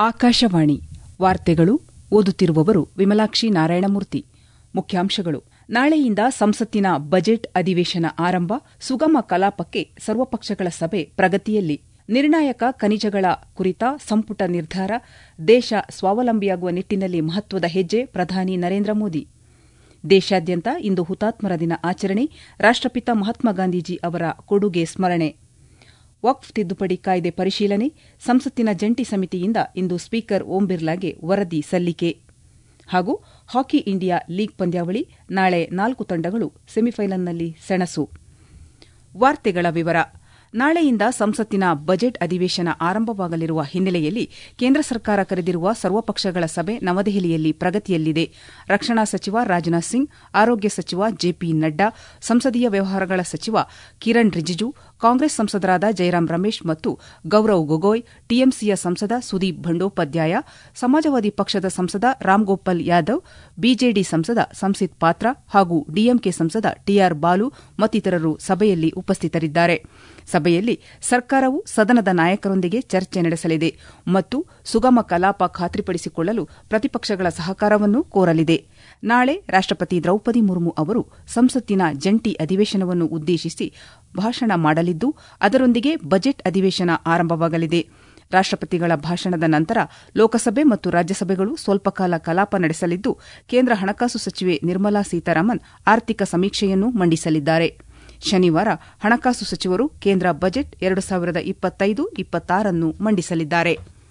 ಆಕಾಶವಾಣಿ ವಾರ್ತೆಗಳು ಓದುತ್ತಿರುವವರು ವಿಮಲಾಕ್ಷಿ ನಾರಾಯಣಮೂರ್ತಿ ಮುಖ್ಯಾಂಶಗಳು ನಾಳೆಯಿಂದ ಸಂಸತ್ತಿನ ಬಜೆಟ್ ಅಧಿವೇಶನ ಆರಂಭ ಸುಗಮ ಕಲಾಪಕ್ಕೆ ಸರ್ವಪಕ್ಷಗಳ ಸಭೆ ಪ್ರಗತಿಯಲ್ಲಿ ನಿರ್ಣಾಯಕ ಖನಿಜಗಳ ಕುರಿತ ಸಂಪುಟ ನಿರ್ಧಾರ ದೇಶ ಸ್ವಾವಲಂಬಿಯಾಗುವ ನಿಟ್ಟಿನಲ್ಲಿ ಮಹತ್ವದ ಹೆಜ್ಜೆ ಪ್ರಧಾನಿ ನರೇಂದ್ರ ಮೋದಿ ದೇಶಾದ್ಯಂತ ಇಂದು ಹುತಾತ್ಮರ ದಿನ ಆಚರಣೆ ರಾಷ್ಟಪಿತ ಮಹಾತ್ಮ ಗಾಂಧೀಜಿ ಅವರ ಕೊಡುಗೆ ಸ್ಮರಣೆ ವಕ್ಫ್ ತಿದ್ದುಪಡಿ ಕಾಯ್ದೆ ಪರಿಶೀಲನೆ ಸಂಸತ್ತಿನ ಜಂಟಿ ಸಮಿತಿಯಿಂದ ಇಂದು ಸ್ಪೀಕರ್ ಓಂ ಬಿರ್ಲಾಗೆ ವರದಿ ಸಲ್ಲಿಕೆ ಹಾಗೂ ಹಾಕಿ ಇಂಡಿಯಾ ಲೀಗ್ ಪಂದ್ಯಾವಳಿ ನಾಳೆ ನಾಲ್ಕು ತಂಡಗಳು ಸೆಮಿಫೈನಲ್ನಲ್ಲಿ ಸೆಣಸು ವಾರ್ತೆಗಳ ವಿವರ ನಾಳೆಯಿಂದ ಸಂಸತ್ತಿನ ಬಜೆಟ್ ಅಧಿವೇಶನ ಆರಂಭವಾಗಲಿರುವ ಹಿನ್ನೆಲೆಯಲ್ಲಿ ಕೇಂದ್ರ ಸರ್ಕಾರ ಕರೆದಿರುವ ಸರ್ವಪಕ್ಷಗಳ ಸಭೆ ನವದೆಹಲಿಯಲ್ಲಿ ಪ್ರಗತಿಯಲ್ಲಿದೆ ರಕ್ಷಣಾ ಸಚಿವ ರಾಜನಾಥ್ ಸಿಂಗ್ ಆರೋಗ್ಯ ಸಚಿವ ಜೆಪಿ ನಡ್ಡಾ ಸಂಸದೀಯ ವ್ಯವಹಾರಗಳ ಸಚಿವ ಕಿರಣ್ ರಿಜಿಜು ಕಾಂಗ್ರೆಸ್ ಸಂಸದರಾದ ಜೈರಾಂ ರಮೇಶ್ ಮತ್ತು ಗೌರವ್ ಗೊಗೋಯ್ ಟಿಎಂಸಿಯ ಸಂಸದ ಸುದೀಪ್ ಬಂಡೋಪಾಧ್ಯಾಯ ಸಮಾಜವಾದಿ ಪಕ್ಷದ ಸಂಸದ ರಾಮ್ಗೋಪಾಲ್ ಯಾದವ್ ಬಿಜೆಡಿ ಸಂಸದ ಸಂಸಿತ್ ಪಾತ್ರ ಹಾಗೂ ಡಿಎಂಕೆ ಸಂಸದ ಟಿಆರ್ ಬಾಲು ಮತ್ತಿತರರು ಸಭೆಯಲ್ಲಿ ಉಪಸ್ಥಿತರಿದ್ದಾರೆ ಸಭೆಯಲ್ಲಿ ಸರ್ಕಾರವು ಸದನದ ನಾಯಕರೊಂದಿಗೆ ಚರ್ಚೆ ನಡೆಸಲಿದೆ ಮತ್ತು ಸುಗಮ ಕಲಾಪ ಖಾತ್ರಿಪಡಿಸಿಕೊಳ್ಳಲು ಪ್ರತಿಪಕ್ಷಗಳ ಸಹಕಾರವನ್ನು ಕೋರಲಿದೆ ನಾಳೆ ರಾಷ್ಟಪತಿ ದ್ರೌಪದಿ ಮುರ್ಮು ಅವರು ಸಂಸತ್ತಿನ ಜಂಟಿ ಅಧಿವೇಶನವನ್ನು ಉದ್ದೇಶಿಸಿ ಭಾಷಣ ಮಾಡಲಿದ್ದು ಅದರೊಂದಿಗೆ ಬಜೆಟ್ ಅಧಿವೇಶನ ಆರಂಭವಾಗಲಿದೆ ರಾಷ್ಟಪತಿಗಳ ಭಾಷಣದ ನಂತರ ಲೋಕಸಭೆ ಮತ್ತು ರಾಜ್ಯಸಭೆಗಳು ಸ್ವಲ್ಪ ಕಾಲ ಕಲಾಪ ನಡೆಸಲಿದ್ದು ಕೇಂದ್ರ ಹಣಕಾಸು ಸಚಿವೆ ನಿರ್ಮಲಾ ಸೀತಾರಾಮನ್ ಆರ್ಥಿಕ ಸಮೀಕ್ಷೆಯನ್ನು ಮಂಡಿಸಲಿದ್ದಾರೆ ಶನಿವಾರ ಹಣಕಾಸು ಸಚಿವರು ಕೇಂದ್ರ ಬಜೆಟ್ ಎರಡು ಸಾವಿರದ ಇಪ್ಪತ್ತೈದು ಇಪ್ಪತ್ತಾರನ್ನು ಮಂಡಿಸಲಿದ್ದಾರೆ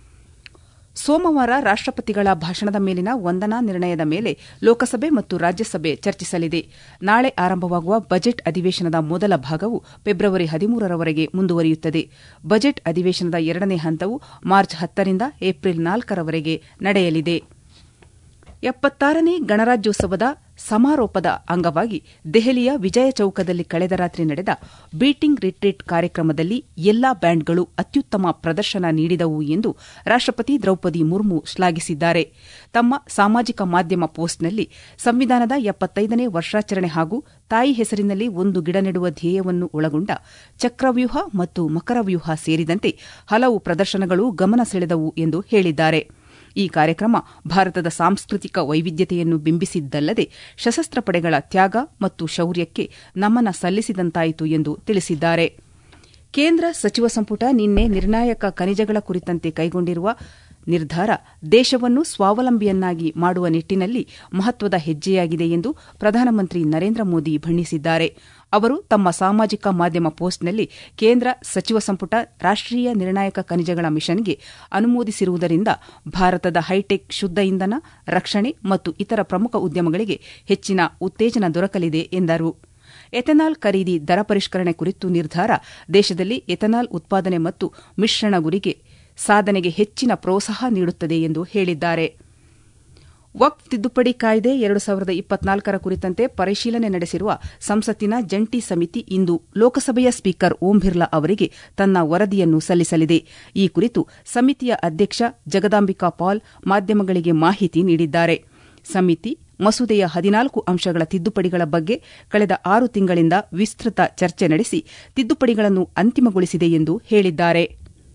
ಸೋಮವಾರ ರಾಷ್ಟಪತಿಗಳ ಭಾಷಣದ ಮೇಲಿನ ವಂದನಾ ನಿರ್ಣಯದ ಮೇಲೆ ಲೋಕಸಭೆ ಮತ್ತು ರಾಜ್ಯಸಭೆ ಚರ್ಚಿಸಲಿದೆ ನಾಳೆ ಆರಂಭವಾಗುವ ಬಜೆಟ್ ಅಧಿವೇಶನದ ಮೊದಲ ಭಾಗವು ಫೆಬ್ರವರಿ ಹದಿಮೂರರವರೆಗೆ ಮುಂದುವರಿಯುತ್ತದೆ ಬಜೆಟ್ ಅಧಿವೇಶನದ ಎರಡನೇ ಹಂತವು ಮಾರ್ಚ್ ಹತ್ತರಿಂದ ಏಪ್ರಿಲ್ ನಾಲ್ಕರವರೆಗೆ ನಡೆಯಲಿದೆ ಎಪ್ಪತ್ತಾರನೇ ಗಣರಾಜ್ಯೋತ್ಸವದ ಸಮಾರೋಪದ ಅಂಗವಾಗಿ ದೆಹಲಿಯ ವಿಜಯ ಚೌಕದಲ್ಲಿ ಕಳೆದ ರಾತ್ರಿ ನಡೆದ ಬೀಟಿಂಗ್ ರಿಟ್ರೀಟ್ ಕಾರ್ಯಕ್ರಮದಲ್ಲಿ ಎಲ್ಲಾ ಬ್ಯಾಂಡ್ಗಳು ಅತ್ಯುತ್ತಮ ಪ್ರದರ್ಶನ ನೀಡಿದವು ಎಂದು ರಾಷ್ಟಪತಿ ದ್ರೌಪದಿ ಮುರ್ಮು ಶ್ಲಾಘಿಸಿದ್ದಾರೆ ತಮ್ಮ ಸಾಮಾಜಿಕ ಮಾಧ್ಯಮ ಪೋಸ್ಟ್ನಲ್ಲಿ ಸಂವಿಧಾನದ ಎಪ್ಪತ್ತೈದನೇ ವರ್ಷಾಚರಣೆ ಹಾಗೂ ತಾಯಿ ಹೆಸರಿನಲ್ಲಿ ಒಂದು ಗಿಡ ನೆಡುವ ಧ್ಯೇಯವನ್ನು ಒಳಗೊಂಡ ಚಕ್ರವ್ಯೂಹ ಮತ್ತು ಮಕರವ್ಯೂಹ ಸೇರಿದಂತೆ ಹಲವು ಪ್ರದರ್ಶನಗಳು ಗಮನ ಸೆಳೆದವು ಎಂದು ಹೇಳಿದ್ದಾರೆ ಈ ಕಾರ್ಯಕ್ರಮ ಭಾರತದ ಸಾಂಸ್ಕೃತಿಕ ವೈವಿಧ್ಯತೆಯನ್ನು ಬಿಂಬಿಸಿದ್ದಲ್ಲದೆ ಸಶಸ್ತ್ರ ಪಡೆಗಳ ತ್ಯಾಗ ಮತ್ತು ಶೌರ್ಯಕ್ಕೆ ನಮನ ಸಲ್ಲಿಸಿದಂತಾಯಿತು ಎಂದು ತಿಳಿಸಿದ್ದಾರೆ ಕೇಂದ್ರ ಸಚಿವ ಸಂಪುಟ ನಿನ್ನೆ ನಿರ್ಣಾಯಕ ಖನಿಜಗಳ ಕುರಿತಂತೆ ಕೈಗೊಂಡಿರುವ ನಿರ್ಧಾರ ದೇಶವನ್ನು ಸ್ವಾವಲಂಬಿಯನ್ನಾಗಿ ಮಾಡುವ ನಿಟ್ಟಿನಲ್ಲಿ ಮಹತ್ವದ ಹೆಜ್ಜೆಯಾಗಿದೆ ಎಂದು ಪ್ರಧಾನಮಂತ್ರಿ ನರೇಂದ್ರ ಮೋದಿ ಬಣ್ಣಿಸಿದ್ದಾರೆ ಅವರು ತಮ್ಮ ಸಾಮಾಜಿಕ ಮಾಧ್ಯಮ ಪೋಸ್ಟ್ನಲ್ಲಿ ಕೇಂದ್ರ ಸಚಿವ ಸಂಪುಟ ರಾಷ್ಟೀಯ ನಿರ್ಣಾಯಕ ಖನಿಜಗಳ ಮಿಷನ್ಗೆ ಅನುಮೋದಿಸಿರುವುದರಿಂದ ಭಾರತದ ಹೈಟೆಕ್ ಶುದ್ದ ಇಂಧನ ರಕ್ಷಣೆ ಮತ್ತು ಇತರ ಪ್ರಮುಖ ಉದ್ಯಮಗಳಿಗೆ ಹೆಚ್ಚಿನ ಉತ್ತೇಜನ ದೊರಕಲಿದೆ ಎಂದರು ಎಥೆನಾಲ್ ಖರೀದಿ ದರ ಪರಿಷ್ಕರಣೆ ಕುರಿತು ನಿರ್ಧಾರ ದೇಶದಲ್ಲಿ ಎಥೆನಾಲ್ ಉತ್ಪಾದನೆ ಮತ್ತು ಮಿಶ್ರಣ ಗುರಿಗೆ ಸಾಧನೆಗೆ ಹೆಚ್ಚಿನ ಪ್ರೋತ್ಸಾಹ ನೀಡುತ್ತದೆ ಎಂದು ಹೇಳಿದ್ದಾರೆ ವಕ್ಫ್ ತಿದ್ದುಪಡಿ ಕಾಯ್ದೆ ಎರಡು ಸಾವಿರದ ಇಪ್ಪತ್ನಾಲ್ಕರ ಕುರಿತಂತೆ ಪರಿಶೀಲನೆ ನಡೆಸಿರುವ ಸಂಸತ್ತಿನ ಜಂಟಿ ಸಮಿತಿ ಇಂದು ಲೋಕಸಭೆಯ ಸ್ಪೀಕರ್ ಓಂ ಬಿರ್ಲಾ ಅವರಿಗೆ ತನ್ನ ವರದಿಯನ್ನು ಸಲ್ಲಿಸಲಿದೆ ಈ ಕುರಿತು ಸಮಿತಿಯ ಅಧ್ಯಕ್ಷ ಜಗದಾಂಬಿಕಾ ಪಾಲ್ ಮಾಧ್ಯಮಗಳಿಗೆ ಮಾಹಿತಿ ನೀಡಿದ್ದಾರೆ ಸಮಿತಿ ಮಸೂದೆಯ ಹದಿನಾಲ್ಕು ಅಂಶಗಳ ತಿದ್ದುಪಡಿಗಳ ಬಗ್ಗೆ ಕಳೆದ ಆರು ತಿಂಗಳಿಂದ ವಿಸ್ತೃತ ಚರ್ಚೆ ನಡೆಸಿ ತಿದ್ದುಪಡಿಗಳನ್ನು ಅಂತಿಮಗೊಳಿಸಿದೆ ಎಂದು ಹೇಳಿದ್ದಾರೆ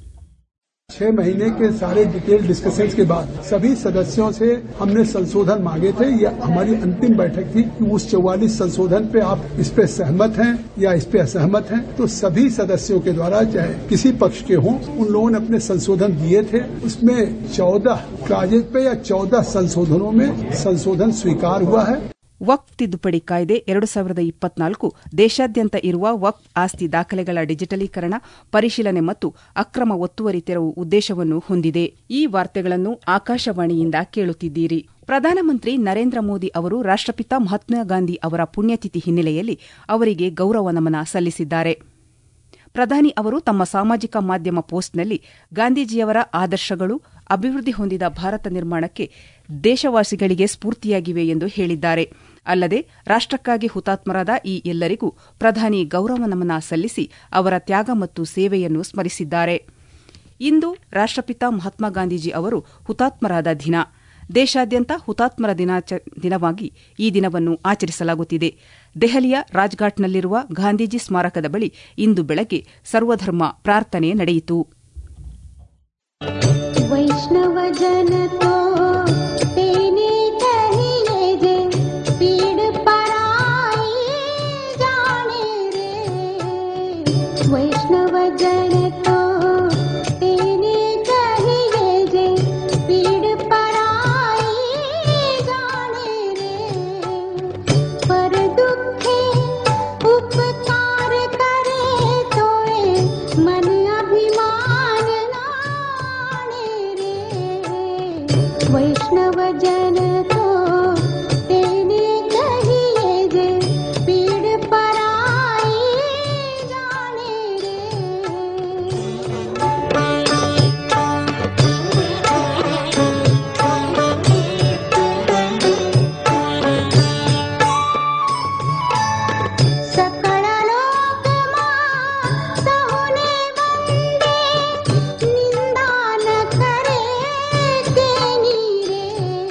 छह महीने के सारे डिटेल डिस्कशंस के बाद सभी सदस्यों से हमने संशोधन मांगे थे यह हमारी अंतिम बैठक थी कि उस चौवालीस संशोधन पे आप इस पे सहमत हैं या इस पे असहमत हैं तो सभी सदस्यों के द्वारा चाहे किसी पक्ष के हों उन लोगों ने अपने संशोधन दिए थे उसमें चौदह क्लाजेज पे या चौदह संशोधनों में संशोधन स्वीकार हुआ है ವಕ್ಫ್ ತಿದ್ದುಪಡಿ ಕಾಯ್ದೆ ಎರಡು ಸಾವಿರದ ಇಪ್ಪತ್ನಾಲ್ಕು ದೇಶಾದ್ಯಂತ ಇರುವ ವಕ್ಫ್ ಆಸ್ತಿ ದಾಖಲೆಗಳ ಡಿಜಿಟಲೀಕರಣ ಪರಿಶೀಲನೆ ಮತ್ತು ಅಕ್ರಮ ಒತ್ತುವರಿ ತೆರವು ಉದ್ದೇಶವನ್ನು ಹೊಂದಿದೆ ಈ ವಾರ್ತೆಗಳನ್ನು ಆಕಾಶವಾಣಿಯಿಂದ ಕೇಳುತ್ತಿದ್ದೀರಿ ಪ್ರಧಾನಮಂತ್ರಿ ನರೇಂದ್ರ ಮೋದಿ ಅವರು ರಾಷ್ಟಪಿತ ಮಹಾತ್ಮ ಗಾಂಧಿ ಅವರ ಪುಣ್ಯತಿಥಿ ಹಿನ್ನೆಲೆಯಲ್ಲಿ ಅವರಿಗೆ ಗೌರವ ನಮನ ಸಲ್ಲಿಸಿದ್ದಾರೆ ಪ್ರಧಾನಿ ಅವರು ತಮ್ಮ ಸಾಮಾಜಿಕ ಮಾಧ್ಯಮ ಪೋಸ್ಟ್ನಲ್ಲಿ ಗಾಂಧೀಜಿಯವರ ಆದರ್ಶಗಳು ಅಭಿವೃದ್ಧಿ ಹೊಂದಿದ ಭಾರತ ನಿರ್ಮಾಣಕ್ಕೆ ದೇಶವಾಸಿಗಳಿಗೆ ಸ್ಫೂರ್ತಿಯಾಗಿವೆ ಎಂದು ಹೇಳಿದ್ದಾರೆ ಅಲ್ಲದೆ ರಾಷ್ಟಕ್ಕಾಗಿ ಹುತಾತ್ಮರಾದ ಈ ಎಲ್ಲರಿಗೂ ಪ್ರಧಾನಿ ಗೌರವ ನಮನ ಸಲ್ಲಿಸಿ ಅವರ ತ್ಯಾಗ ಮತ್ತು ಸೇವೆಯನ್ನು ಸ್ಮರಿಸಿದ್ದಾರೆ ಇಂದು ರಾಷ್ಟಪಿತ ಮಹಾತ್ಮ ಗಾಂಧೀಜಿ ಅವರು ಹುತಾತ್ಮರಾದ ದಿನ ದೇಶಾದ್ಯಂತ ಹುತಾತ್ಮರ ದಿನವಾಗಿ ಈ ದಿನವನ್ನು ಆಚರಿಸಲಾಗುತ್ತಿದೆ ದೆಹಲಿಯ ರಾಜ್ಘಾಟ್ನಲ್ಲಿರುವ ಗಾಂಧೀಜಿ ಸ್ಮಾರಕದ ಬಳಿ ಇಂದು ಬೆಳಗ್ಗೆ ಸರ್ವಧರ್ಮ ಪ್ರಾರ್ಥನೆ ನಡೆಯಿತು ವೈಷ್ಣವ वजन तो तेने कहिए जे पीड़ पराई जाने रे वैष्णव जन तो तेने कहिए जे पीड़ पराई जाने रे पर दुखे उपकार करे तोए मन अभिमान नाणे रे वैष्णव जन तो तेने कहिए जे पीड़ पराई जाने रे सकळ लोकमा सहुने वंदे निंदा न करे तेनी रे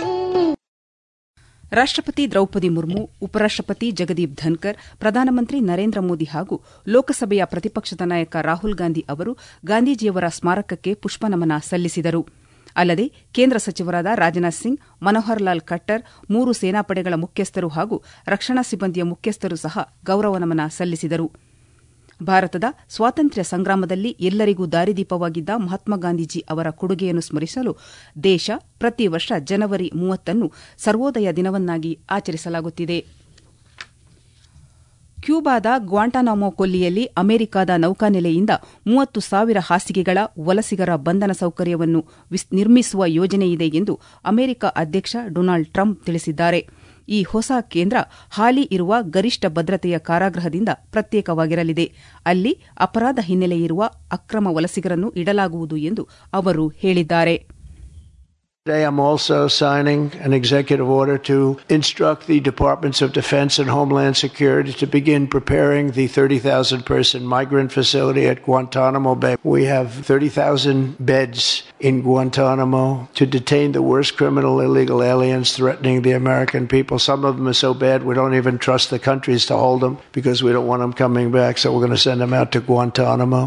ರಾಷ್ಟ್ರಪತಿ ದ್ರೌಪದಿ ಮುರ್ಮು ಉಪರಾಷ್ಟ್ರಪತಿ ಜಗದೀಪ್ ಧನ್ಕರ್ ಪ್ರಧಾನಮಂತ್ರಿ ನರೇಂದ್ರ ಮೋದಿ ಹಾಗೂ ಲೋಕಸಭೆಯ ಪ್ರತಿಪಕ್ಷದ ನಾಯಕ ರಾಹುಲ್ ಗಾಂಧಿ ಅವರು ಗಾಂಧೀಜಿಯವರ ಸ್ಮಾರಕಕ್ಕೆ ಪುಷ್ಪನಮನ ಸಲ್ಲಿಸಿದರು ಅಲ್ಲದೆ ಕೇಂದ್ರ ಸಚಿವರಾದ ರಾಜನಾಥ್ ಸಿಂಗ್ ಮನೋಹರ್ ಲಾಲ್ ಖಟ್ಟರ್ ಮೂರು ಸೇನಾಪಡೆಗಳ ಮುಖ್ಯಸ್ಥರು ಹಾಗೂ ರಕ್ಷಣಾ ಸಿಬ್ಬಂದಿಯ ಮುಖ್ಯಸ್ಥರು ಸಹ ಗೌರವ ನಮನ ಸಲ್ಲಿಸಿದರು ಭಾರತದ ಸ್ವಾತಂತ್ರ್ಯ ಸಂಗ್ರಾಮದಲ್ಲಿ ಎಲ್ಲರಿಗೂ ದಾರಿದೀಪವಾಗಿದ್ದ ಮಹಾತ್ಮ ಗಾಂಧೀಜಿ ಅವರ ಕೊಡುಗೆಯನ್ನು ಸ್ಮರಿಸಲು ದೇಶ ಪ್ರತಿ ವರ್ಷ ಜನವರಿ ಮೂವತ್ತನ್ನು ಸರ್ವೋದಯ ದಿನವನ್ನಾಗಿ ಆಚರಿಸಲಾಗುತ್ತಿದೆ ಕ್ಯೂಬಾದ ಗ್ವಾಂಟಾನಾಮೊ ಕೊಲ್ಲಿಯಲ್ಲಿ ಅಮೆರಿಕದ ನೌಕಾನೆಲೆಯಿಂದ ಮೂವತ್ತು ಸಾವಿರ ಹಾಸಿಗೆಗಳ ವಲಸಿಗರ ಬಂಧನ ಸೌಕರ್ಯವನ್ನು ವಿಸ್- ನಿರ್ಮಿಸುವ ಯೋಜನೆಯಿದೆ ಎಂದು ಅಮೆರಿಕ ಅಧ್ಯಕ್ಷ ಡೊನಾಲ್ಡ್ ಟ್ರಂಪ್ ತಿಳಿಸಿದ್ದಾರೆ ಈ ಹೊಸ ಕೇಂದ್ರ ಹಾಲಿ ಇರುವ ಗರಿಷ್ಠ ಭದ್ರತೆಯ ಕಾರಾಗೃಹದಿಂದ ಪ್ರತ್ಯೇಕವಾಗಿರಲಿದೆ ಅಲ್ಲಿ ಅಪರಾಧ ಹಿನ್ನೆಲೆಯಿರುವ ಅಕ್ರಮ ವಲಸಿಗರನ್ನು ಇಡಲಾಗುವುದು ಎಂದು ಅವರು ಹೇಳಿದ್ದಾರೆ Today, I'm also signing an executive order to instruct the Departments of Defense and Homeland Security to begin preparing the 30,000 person migrant facility at Guantanamo Bay. We have 30,000 beds in Guantanamo to detain the worst criminal illegal aliens threatening the American people. Some of them are so bad we don't even trust the countries to hold them because we don't want them coming back, so we're going to send them out to Guantanamo.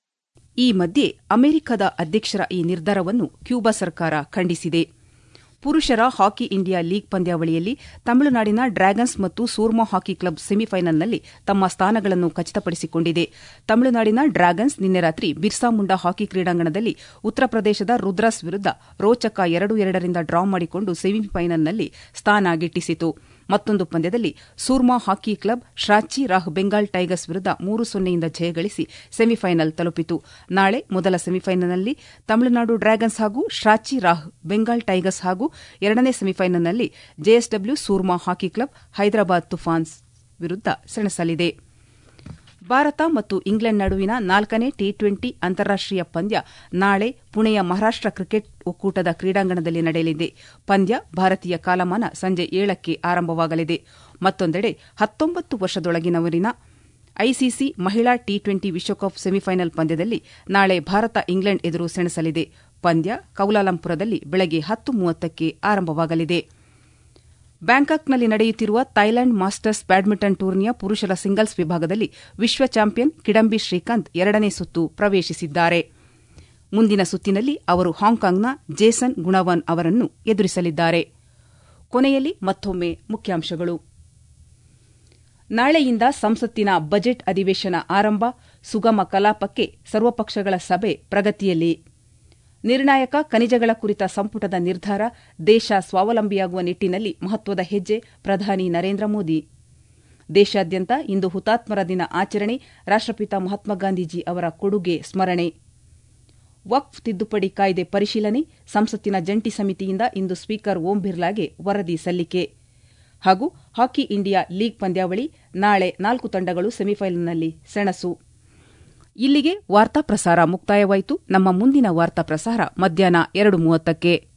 ಈ ಮಧ್ಯೆ ಅಮೆರಿಕದ ಅಧ್ಯಕ್ಷರ ಈ ನಿರ್ಧಾರವನ್ನು Cuba ಸರ್ಕಾರ ಖಂಡಿಸಿದೆ ಪುರುಷರ hockey India league ಪಂದ್ಯಾವಳಿಯಲ್ಲಿ ತಮಿಳುನಾಡಿನ ಡ್ರ್ಯಾಗನ್ಸ್ ಮತ್ತು ಸೂರ್ಮಾ ಹಾಕಿ ಕ್ಲಬ್ ಸೆಮಿಫೈನಲ್ನಲ್ಲಿ ತಮ್ಮ ಸ್ಥಾನಗಳನ್ನು ಖಚಿತಪಡಿಸಿಕೊಂಡಿದೆ ತಮಿಳುನಾಡಿನ ಡ್ರ್ಯಾಗನ್ಸ್ ನಿನ್ನೆ ರಾತ್ರಿ ಬಿರ್ಸಾ ಮುಂಡಾ ಹಾಕಿ ಕ್ರೀಡಾಂಗಣದಲ್ಲಿ ಉತ್ತರ ಪ್ರದೇಶದ ರುದ್ರಾಸ್ ವಿರುದ್ಧ ರೋಚಕ ಎರಡು ಎರಡರಿಂದ ಡ್ರಾ ಮಾಡಿಕೊಂಡು ಸೆಮಿಫೈನಲ್ನಲ್ಲಿ ಸ್ಥಾನ ಗಿಟ್ಟಿಸಿತು ಮತ್ತೊಂದು ಪಂದ್ಯದಲ್ಲಿ Soorma hockey club Shrachi Rarh Bengal tigers ವಿರುದ್ಧ ಮೂರು ಸೊನ್ನೆಯಿಂದ ಜಯಗಳಿಸಿ ಸೆಮಿಫೈನಲ್ ತಲುಪಿತು ನಾಳೆ ಮೊದಲ ಸೆಮಿಫೈನಲ್ನಲ್ಲಿ ತಮಿಳುನಾಡು ಡ್ರ್ಯಾಗನ್ಸ್ ಹಾಗೂ ಶ್ರಾಚಿ ರಾಹ್ ಬೆಂಗಾಲ್ ಟೈಗರ್ಸ್ ಹಾಗೂ ಎರಡನೇ ಸೆಮಿಫೈನಲ್ನಲ್ಲಿ JSW Soorma hockey club Hyderabad Toofans ವಿರುದ್ಧ ಸೆಣಸಲಿದೆ ಭಾರತ ಮತ್ತು ಇಂಗ್ಲೆಂಡ್ ನಡುವಿನ ನಾಲ್ಕನೇ ಟಿ ಟ್ವೆಂಟಿ ಅಂತಾರಾಷ್ಟೀಯ ಪಂದ್ಯ ನಾಳೆ ಪುಣೆಯ ಮಹಾರಾಷ್ಟ ಕ್ರಿಕೆಟ್ ಒಕ್ಕೂಟದ ಕ್ರೀಡಾಂಗಣದಲ್ಲಿ ನಡೆಯಲಿದೆ ಪಂದ್ಯ ಭಾರತೀಯ ಕಾಲಮಾನ ಸಂಜೆ ಏಳಕ್ಕೆ ಆರಂಭವಾಗಲಿದೆ ಮತ್ತೊಂದೆಡೆ ಹತ್ತೊಂಬತ್ತು ವರ್ಷದೊಳಗಿನವರಿನ ಐಸಿಸಿ ಮಹಿಳಾ ಟಿ ಟ್ವೆಂಟಿ ವಿಶ್ವಕಪ್ ಸೆಮಿಫೈನಲ್ ಪಂದ್ಯದಲ್ಲಿ ನಾಳೆ ಭಾರತ ಇಂಗ್ಲೆಂಡ್ ಎದುರು ಸೆಣಸಲಿದೆ ಪಂದ್ಯ ಕೌಲಾಲಂಪುರದಲ್ಲಿ ಬೆಳಗ್ಗೆ ಹತ್ತು ಮೂವತ್ತಕ್ಕೆ ಆರಂಭವಾಗಲಿದೆ ಬ್ಯಾಂಕಾಕ್ನಲ್ಲಿ ನಡೆಯುತ್ತಿರುವ ಥೈಲ್ಯಾಂಡ್ ಮಾಸ್ಟರ್ಸ್ ಬ್ಯಾಡ್ಮಿಂಟನ್ ಟೂರ್ನಿಯ ಪುರುಷರ ಸಿಂಗಲ್ಸ್ ವಿಭಾಗದಲ್ಲಿ ವಿಶ್ವ ಚಾಂಪಿಯನ್ ಕಿಡಂಬಿ ಶ್ರೀಕಾಂತ್ ಎರಡನೇ ಸುತ್ತು ಪ್ರವೇಶಿಸಿದ್ದಾರೆ ಮುಂದಿನ ಸುತ್ತಿನಲ್ಲಿ ಅವರು ಹಾಂಕಾಂಗ್ನ ಜೇಸನ್ ಗುಣವಾನ್ ಅವರನ್ನು ಎದುರಿಸಲಿದ್ದಾರೆ ಕೊನೆಯಲ್ಲಿ ಮತ್ತೊಮ್ಮೆ ಮುಖ್ಯಾಂಶಗಳು ನಾಳೆಯಿಂದ ಸಂಸತ್ತಿನ ಬಜೆಟ್ ಅಧಿವೇಶನ ಆರಂಭ ಸುಗಮ ಕಲಾಪಕ್ಕೆ ಸರ್ವಪಕ್ಷಗಳ ಸಭೆ ಪ್ರಗತಿಯಲ್ಲಿ ನಿರ್ಣಾಯಕ ಖನಿಜಗಳ ಕುರಿತ ಸಂಪುಟದ ನಿರ್ಧಾರ ದೇಶ ಸ್ವಾವಲಂಬಿಯಾಗುವ ನಿಟ್ಟಿನಲ್ಲಿ ಮಹತ್ವದ ಹೆಜ್ಜೆ ಪ್ರಧಾನಿ ನರೇಂದ್ರ ಮೋದಿ ದೇಶಾದ್ಯಂತ ಇಂದು ಹುತಾತ್ಮರ ದಿನ ಆಚರಣೆ ರಾಷ್ಟಪಿತ ಮಹಾತ್ಮ ಗಾಂಧೀಜಿ ಅವರ ಕೊಡುಗೆ ಸ್ಮರಣೆ ವಕ್ಫ್ ತಿದ್ದುಪಡಿ ಕಾಯ್ದೆ ಪರಿಶೀಲನೆ ಸಂಸತ್ತಿನ ಜಂಟಿ ಸಮಿತಿಯಿಂದ ಇಂದು ಸ್ಪೀಕರ್ ಓಂ ಬಿರ್ಲಾಗೆ ವರದಿ ಸಲ್ಲಿಕೆ ಹಾಗೂ ಹಾಕಿ ಇಂಡಿಯಾ ಲೀಗ್ ಪಂದ್ಯಾವಳಿ ನಾಳೆ ನಾಲ್ಕು ತಂಡಗಳು ಸೆಮಿಫೈನಲ್ನಲ್ಲಿ ಸೆಣಸು ಇಲ್ಲಿಗೆ ವಾರ್ತಾ ಪ್ರಸಾರ ಮುಕ್ತಾಯವಾಯಿತು ನಮ್ಮ ಮುಂದಿನ ವಾರ್ತಾ ಪ್ರಸಾರ ಮಧ್ಯಾಹ್ನ ಎರಡು ಮೂವತ್ತಕ್ಕೆ